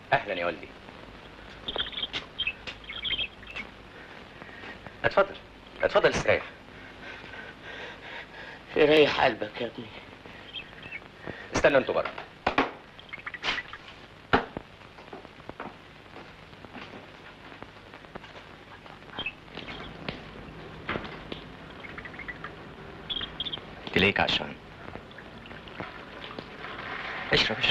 اهلا يا والدي اتفضل اتفضل استريح يريح قلبك يا ابني استنوا انتوا بره تلاقيك عشان اشرب اشرب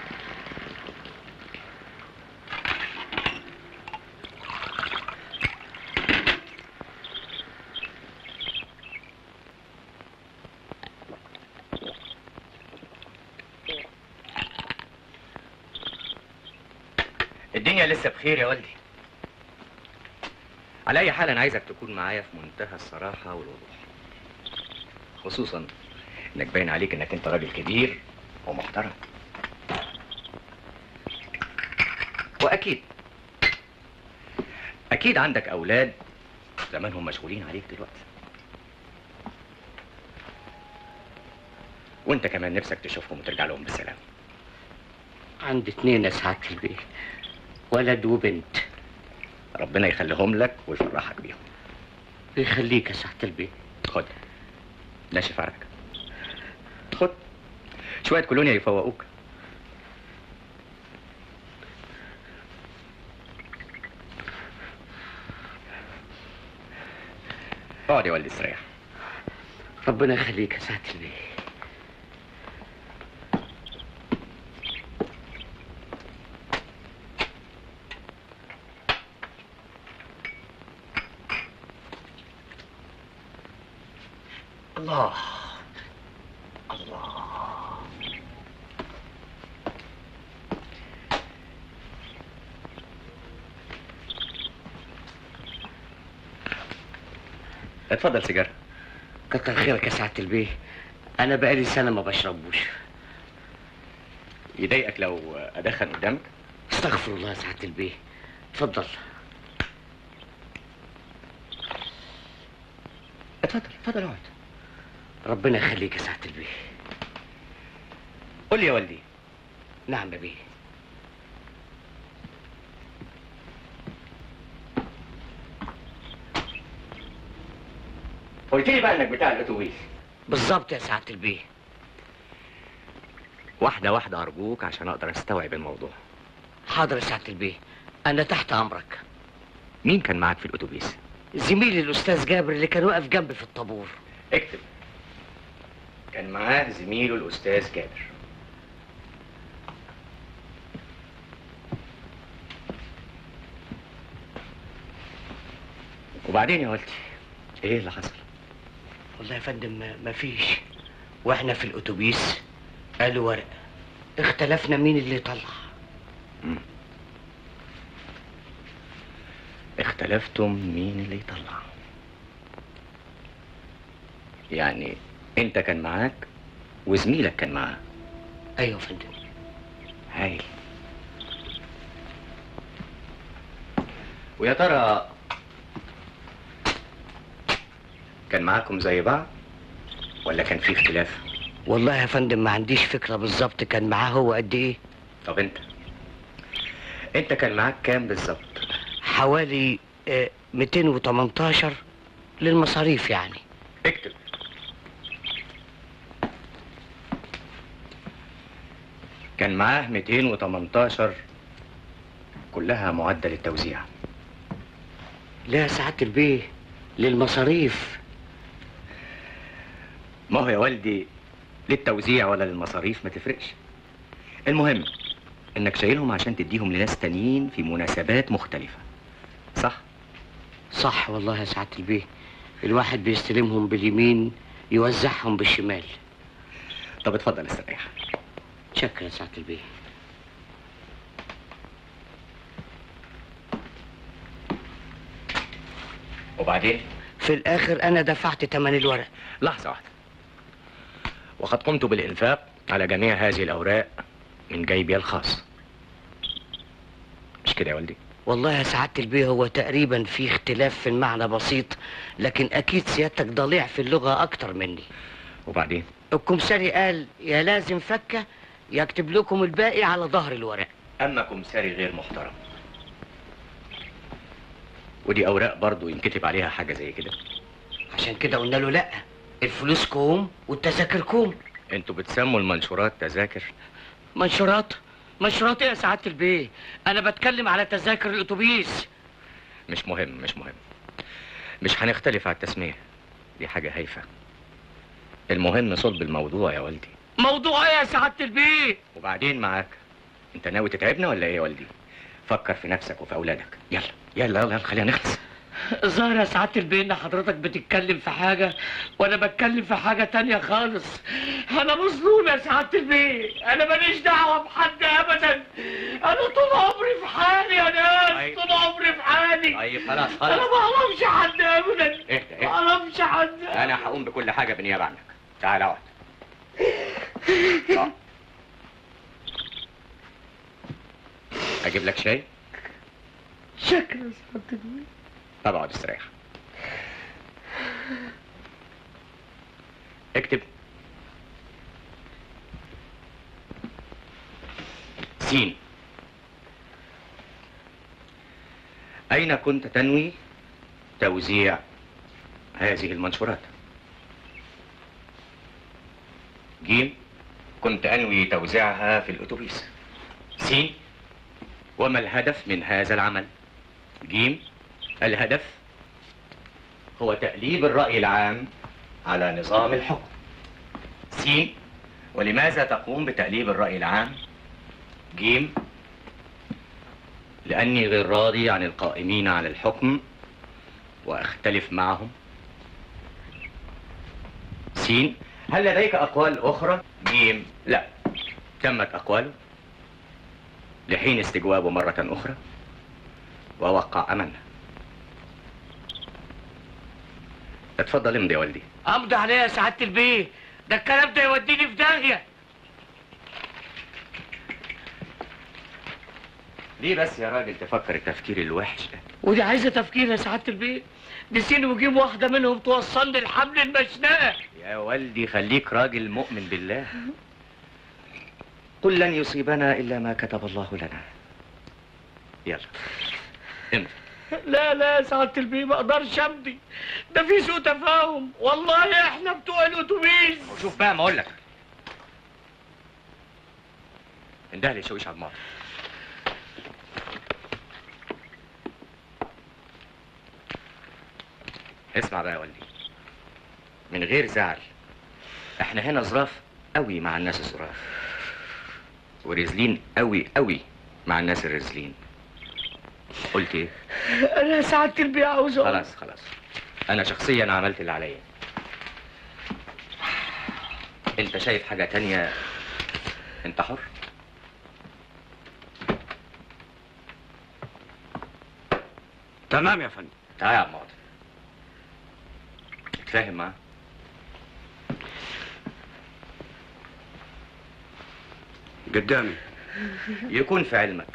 الدنيا لسه بخير يا والدي على اي حال انا عايزك تكون معايا في منتهى الصراحه والوضوح خصوصا انك باين عليك انك انت راجل كبير ومحترم واكيد اكيد عندك اولاد زمانهم مشغولين عليك دلوقتي وانت كمان نفسك تشوفهم وترجع لهم بالسلامه عندي اتنين يا سعادة البيه ولد وبنت ربنا يخليهم لك ويفرحك بيهم يخليك يا سعادة البيه خد ناشف عرقك خد شوية كولونيا يفوقوك اقعد يا والدي استريح ربنا يخليك يا سعادة البيه الله الله اتفضل سيجارة كتر خيرك يا سعادة البيه أنا بقالي سنة ما بشربوش يضايقك لو ادخن قدامك استغفر الله يا سعادة البيه اتفضل اتفضل اتفضل اقعد ربنا يخليك يا سعادة البيه قول لي يا والدي نعم يا بيه قلت لي بقى انك بتاع الاتوبيس بالظبط يا سعادة البيه واحدة واحدة ارجوك عشان اقدر استوعب الموضوع حاضر يا سعادة البيه أنا تحت أمرك مين كان معاك في الاتوبيس زميلي الأستاذ جابر اللي كان واقف جنبي في الطابور اكتب كان معاه زميله الاستاذ جابر وبعدين يا والدي ايه اللي حصل والله يا فندم ما- ما فيش واحنا في الاتوبيس قالوا ورق اختلفنا مين اللي طلع اختلفتم مين اللي يطلع يعني انت كان معاك وزميلك كان معاه ايوه يا فندم هايل ويا ترى كان معاكم زي بعض ولا كان في اختلاف والله يا فندم ما عنديش فكره بالظبط كان معاه هو قد ايه طب انت انت كان معاك كام بالظبط حوالي آه، 218 للمصاريف يعني اكتب كان معاه 218 كلها معدل التوزيع لا يا سعاده البيه للمصاريف ما هو يا والدي للتوزيع ولا للمصاريف ما تفرقش المهم انك شايلهم عشان تديهم لناس تانيين في مناسبات مختلفة صح صح والله يا سعاده البيه الواحد بيستلمهم باليمين يوزعهم بالشمال طب اتفضل استريح شكرا يا سعاده البيه وبعدين في الاخر انا دفعت ثمن الورق لحظة واحدة وقد قمت بالإنفاق على جميع هذه الأوراق من جيبي الخاص مش كده يا والدي والله يا سعادة البيه هو تقريبا في اختلاف في المعنى بسيط لكن أكيد سيادتك ضليع في اللغة أكتر مني وبعدين الكمساري قال يا لازم فكة يكتب لكم الباقي على ظهر الورق اما كمساري غير محترم ودي اوراق برضه ينكتب عليها حاجه زي كده عشان كده قلنا له لا الفلوس كوم والتذاكر كوم انتوا بتسموا المنشورات تذاكر منشورات منشورات ايه يا سعاده البيه انا بتكلم على تذاكر الاتوبيس مش مهم مش مهم مش هنختلف على التسميه دي حاجه هايفه المهم صلب الموضوع يا والدي موضوع ايه يا سعاده البيه وبعدين معاك انت ناوي تتعبنا ولا ايه يا والدي فكر في نفسك وفي اولادك يلا يلا يلا خلينا نخلص ظاهر يا سعاده البيه ان حضرتك بتتكلم في حاجه وانا بتكلم في حاجه تانية خالص انا مظلوم يا سعاده البيه انا ماليش دعوه بحد ابدا انا طول عمري في حالي يا ناس طيب. طول عمري في حالي طيب خلاص انا خلاص ما اعرفش حد ابدا اهدى ما اهدى اعرفش حد انا هقوم بكل حاجه بالنيابه عنك تعال اقعد اقعد. اجيب لك شاي شكرا يا سعاده البيه طب اقعد استريح اكتب سين أين كنت تنوي توزيع هذه المنشورات؟ جيم كنت أنوي توزيعها في الأتوبيس سين وما الهدف من هذا العمل؟ جيم الهدف هو تأليب الرأي العام على نظام الحكم سين ولماذا تقوم بتأليب الرأي العام جيم لأني غير راضي عن القائمين على الحكم وأختلف معهم سين هل لديك أقوال أخرى جيم لا تمت أقواله لحين استجوابه مرة أخرى ووقع أمانة اتفضل امضي يا والدي امضي عليها يا سعاده البيه ده الكلام ده يوديني في داهيه ليه بس يا راجل تفكر التفكير الوحش ده ودي عايزه تفكير يا سعاده البيه دي سين وجيب واحده منهم توصلني لحمل المشنقه يا والدي خليك راجل مؤمن بالله قل لن يصيبنا إلا ما كتب الله لنا يلا امضي لا لا يا سعاده البيه ما اقدرش امضي ده في سوء تفاهم والله احنا بتوع الاتوبيس شوف بقى ما اقول لك انده لي شويش على الماضي اسمع بقى يا والدي من غير زعل احنا هنا ظراف قوي مع الناس الظراف ورزلين قوي قوي مع الناس الرزلين قلت ايه انا يا سعاده البيه عاوز أقول- خلاص خلاص انا شخصيا عملت اللي عليا انت شايف حاجة تانية انت حر تمام يا فندم تعال يا عم عاطف اتفاهم معاه قدامي يكون في علمك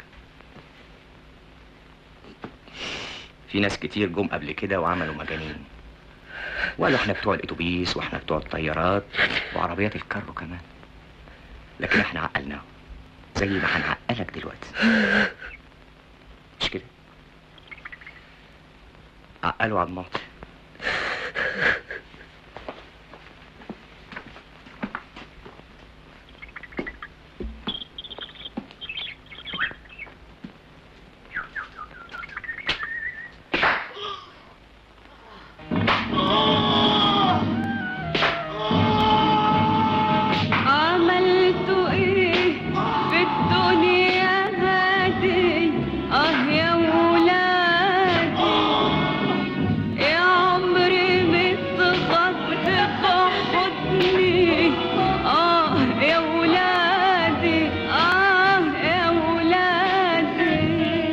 في ناس كتير جم قبل كده وعملوا مجانين وقالوا احنا بتوع الاتوبيس واحنا بتوع الطيارات وعربيات الكارو كمان لكن احنا عقلناهم زي ما هنعقلك دلوقتي مش كده عقلوا عبد المعطي عملت ايه في الدنيا هادي اه يا ولادي يا عمري متغطى بحضني اه يا ولادي اه يا ولادي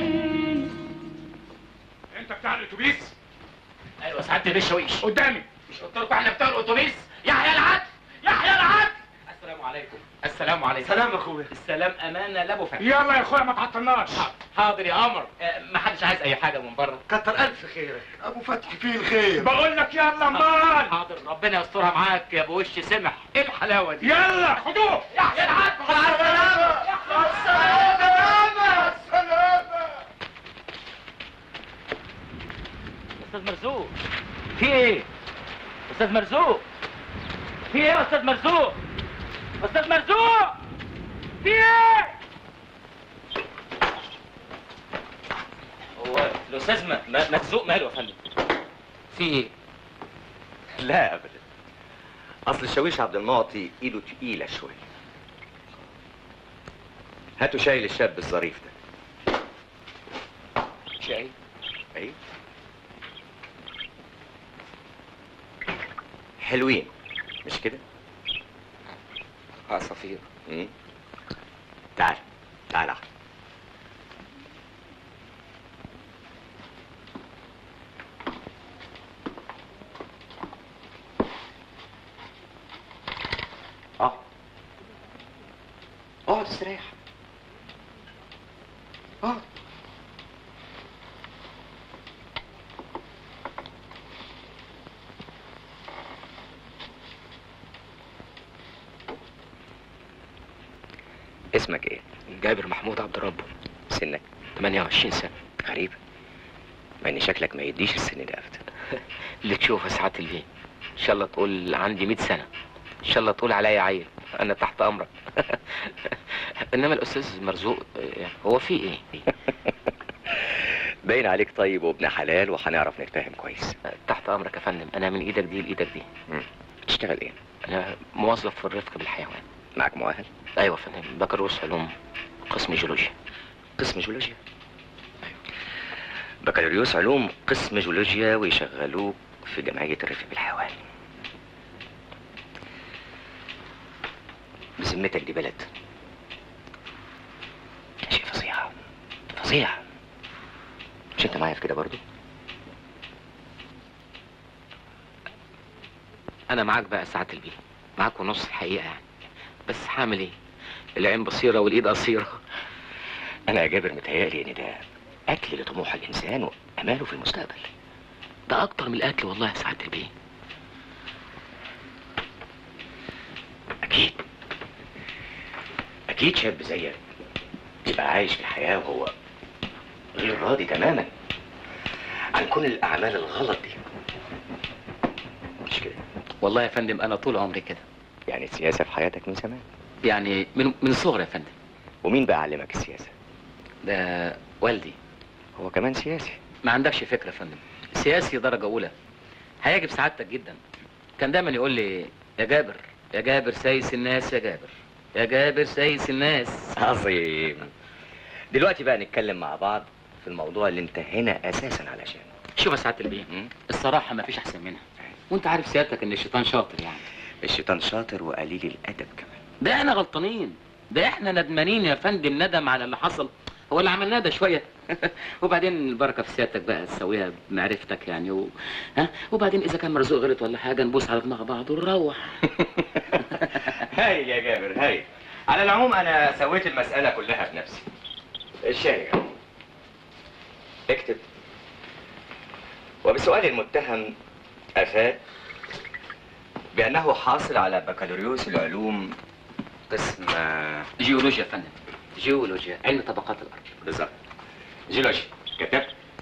انت بتاع الاتوبيس ايوه سعاده البيه شويش قدامي مش قلت لكم احنا بتوع الاتوبيس يحيى العدل يحيى العدل السلام عليكم السلام عليكم سلام يا اخويا السلام امانه لابو فتحي يلا يا اخويا ما تعطلناش حاضر يا قمر آه، ما حدش عايز اي حاجه من بره كتر الف خيرك ابو فتحي فيه الخير بقول لك يلا امال حاضر ربنا يسترها معاك يا ابو وش سمح ايه الحلاوه دي يلا خدوه يحيى العدل السلامة استاذ مرزوق في ايه يا استاذ مرزوق استاذ مرزوق في ايه هو الاستاذ م- م- مرزوق ماله يا فندم في ايه لا ابدا اصل الشاويش عبد المعطي ايده تقيله شويه هاتوا شاي للشاب الظريف ده شاي ايوه حلوين مش كده عصافير مم. تعال تعال أحمد. اه اقعد استريح اقعد اسمك ايه؟ جابر محمود عبد ربه سنك 28 سنه غريب مع ان شكلك ما يديش السن ده ابدا اللي تشوفه ساعات الليل ان شاء الله تقول عندي 100 سنه ان شاء الله تقول عليا عيل انا تحت امرك انما الاستاذ مرزوق آه، هو في ايه باين عليك طيب وابن حلال وهنعرف نتفاهم كويس آه، تحت امرك يا فندم انا من ايدك دي لايدك دي بتشتغل ايه؟ انا موظف في الرفق بالحيوان معاك مؤهل؟ ايوه يا فندم بكالوريوس علوم قسم جيولوجيا قسم جيولوجيا بكالوريوس علوم قسم جيولوجيا ويشغلوك في جمعية الرفق بالحيوان بذمتك دي بلد شيء فظيع فظيع مش انت معايا في كده برضو؟ انا معاك بقى ساعات البيه معاك ونص الحقيقه يعني بس هعمل ايه العين بصيره والايد قصيره انا يا جابر متهيألي ان ده اكل لطموح الانسان واماله في المستقبل ده اكتر من الاكل والله يا سعاده البيه أكيد أكيد شاب زيك يبقى عايش في الحياة وهو غير راضي تماما عن كل الأعمال الغلط دي مش كده والله يا فندم انا طول عمري كده يعني السياسة في حياتك من زمان يعني من من صغري يا فندم ومين بقى علمك السياسة ده والدي هو كمان سياسي ما عندكش فكره يا فندم سياسي درجه اولى هيعجب سعادتك جدا كان دايما يقول لي يا جابر يا جابر سايس الناس يا جابر يا جابر سايس الناس عظيم دلوقتي بقى نتكلم مع بعض في الموضوع اللي انت هنا أساسا علشانه شوف يا سعاده البيه م? الصراحه ما فيش احسن منها وانت عارف سيادتك ان الشيطان شاطر يعني الشيطان شاطر وقليل الأدب كمان ده احنا غلطانين ده احنا ندمانين يا فندم ندم على اللي حصل هو اللي عملناه ده شويه وبعدين البركه في سيادتك بقى تسويها بمعرفتك يعني و... ها وبعدين اذا كان مرزوق غلط ولا حاجه نبوس على دماغ بعض ونروح هايل يا جابر هايل على العموم انا سويت المسألة كلها بنفسي الشاي أهو. اكتب وبسؤال المتهم افاد بانه حاصل على بكالوريوس العلوم قسم جيولوجيا يا فندم جيولوجيا علم طبقات الارض بالظبط جيولوجيا كتبت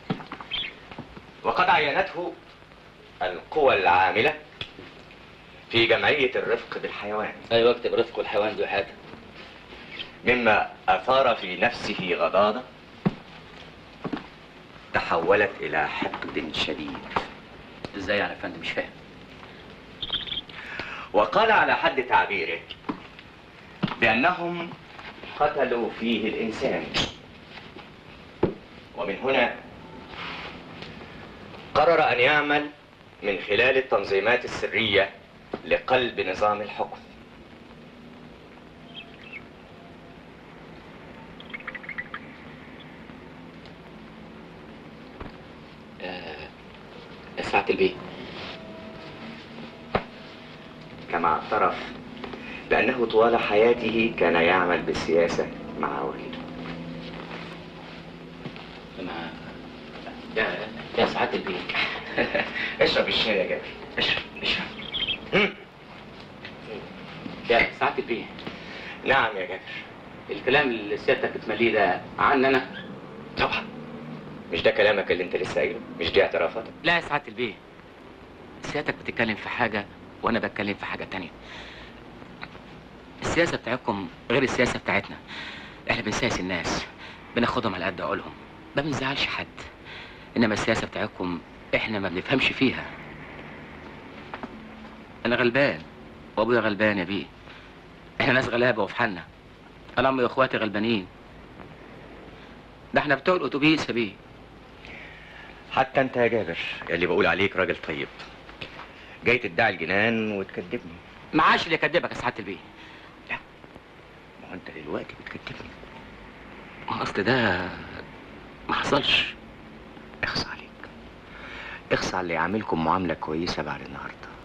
وقد عينته القوى العاملة في جمعية الرفق بالحيوان ايوه اكتب رفق الحيوان دي حاجه مما أثار في نفسه غضاضة تحولت إلى حقد شديد ازاي يعني يا فندم مش فاهم وقال على حد تعبيره بأنهم قتلوا فيه الإنسان ومن هنا قرر أن يعمل من خلال التنظيمات السرية لقلب نظام الحكم آه... ساعه البيه كما اعترف بأنه طوال حياته كان يعمل بالسياسة مع والده مع يا يا ساعه البيه اشرب الشاي يا جابر اشرب اشرب مم. يا ساعه البيه نعم يا جابر الكلام اللي سيادتك بتمليه ده عني انا طبعا مش ده كلامك اللي انت لسه قايله مش دي اعترافاتك لا يا سعاده البيه سيادتك بتتكلم في حاجة وأنا بتكلم في حاجة تانية السياسة بتاعتكم غير السياسة بتاعتنا احنا بنسيس الناس بناخدهم على قد عقولهم ما بنزعلش حد انما السياسة بتاعتكم احنا ما بنفهمش فيها انا غلبان وابويا غلبان يا بيه احنا ناس غلابة وفي حالنا انا امي واخواتي غلبانين ده احنا بتوع الاتوبيس يا بيه حتى انت يا جابر اللي بقول عليك راجل طيب جاي تدعي الجنان وتكذبني معاش اللي يكدبك يا سعادة البيه ما هو انت دلوقتي بتكذبني ما اصل ده ما حصلش اخص عليك اخص على اللي يعاملكم معاملة كويسة بعد النهاردة